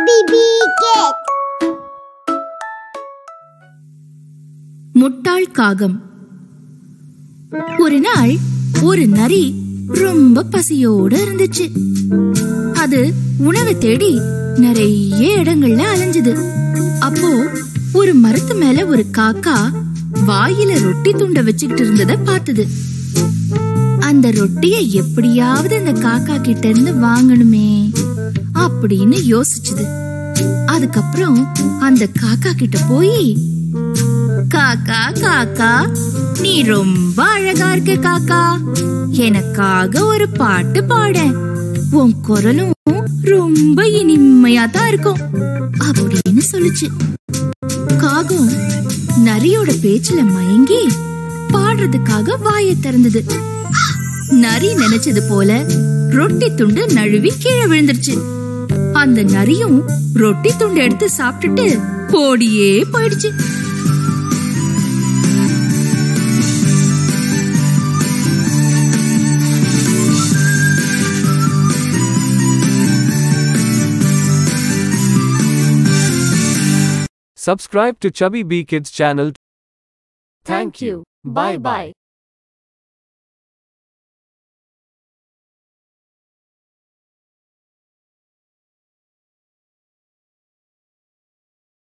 Chubby Bee Cat. முட்டாள் காகம் ஒரு நாள் ஒரு நரி ரொம்ப பசியோட இருந்துச்சு அது உணவை தேடி நிறைய இடங்கள்ல அலைஞ்சுது அப்போ ஒரு மரத்து மேல ஒரு காக்கா வாயில ரொட்டி துண்ட வச்சுக்கிட்டு இருந்தத பார்த்தது அந்த ரொட்டிய எப்படியாவது அந்த காக்கா கிட்ட இருந்து வாங்கணுமே அப்படின்னு யோசிச்சுது அதுக்கப்புறம் அந்த காக்கா கிட்ட போய் காக்கா காக்கா நீ ரொம்ப அழகா இருக்க காக்கா எனக்காக ஒரு பாட்டு பாட உன் குரலும் ரொம்ப இனிமையா தான் இருக்கும் அப்படின்னு சொல்லுச்சு காகம் நரியோட பேச்சுல மயங்கி பாடுறதுக்காக வாயை திறந்தது நரி நினைச்சது போல ரொட்டி துண்டு நழுவி கீழே விழுந்துருச்சு அந்த நரியும் ரொட்டி துண்டு எடுத்து சாப்பிட்டுட்டு ஓடியே போயிடுச்சு Subscribe to Chubby Bee Kids channel. Thank you. Bye bye.